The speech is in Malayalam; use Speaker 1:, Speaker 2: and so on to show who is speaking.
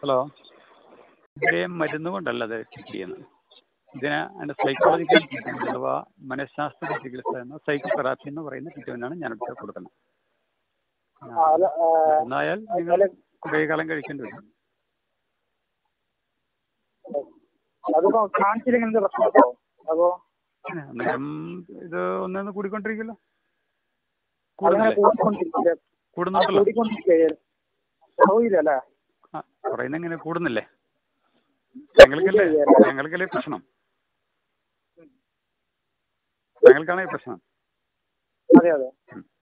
Speaker 1: ഹലോ ഇതിലെ മരുന്ന് കൊണ്ടല്ല അത് ട്രീറ്റ് ചെയ്യുന്നത് ഇതിന് അതിൻ്റെ സൈക്കോളജിക്കൽ ട്രീറ്റ്മെൻറ്റ് അഥവാ മനഃശാസ്ത്ര ചികിത്സ എന്ന സൈക്കോതെറാപ്പി എന്ന് പറയുന്ന ട്രീറ്റ്മെൻറ്റാണ് ഞാനിവിടെ കൊടുക്കുന്നത്
Speaker 2: ആ, അല്ല, ആ,
Speaker 1: എന്നായാൽ നിങ്ങൾ
Speaker 2: അല്ല,
Speaker 1: കുറേ കാലം കഴിക്കേണ്ടി വരും
Speaker 2: അതിപ്പോ കാണിച്ചില്ലെങ്കിൽ എന്ത് പ്രശ്നമുണ്ടോ അതോ
Speaker 1: അന്നേരം ഇത് ഒന്നൊന്ന് കൂടിക്കൊണ്ടിരിക്കുമല്ലോ
Speaker 2: അങ്ങനെ
Speaker 1: കൂടുന്നില്ലേ
Speaker 2: കൂടിക്കൊണ്ടിരിക്കില്ല
Speaker 1: കൂടുന്നുണ്ടല്ലോ
Speaker 2: കൂടിക്കൊണ്ടിരിക്കുകയാണ് കുറവില്ല അല്ലേ
Speaker 1: ആ കുറയുന്ന എങ്ങനെ കൂടുന്നില്ലേ ഞങ്ങൾക്കല്ലേ ഞങ്ങൾക്കല്ലേ പ്രശ്നം ഞങ്ങൾക്കാണ് ഈ പ്രശ്നം
Speaker 2: അതെ അതെ
Speaker 1: ഉം.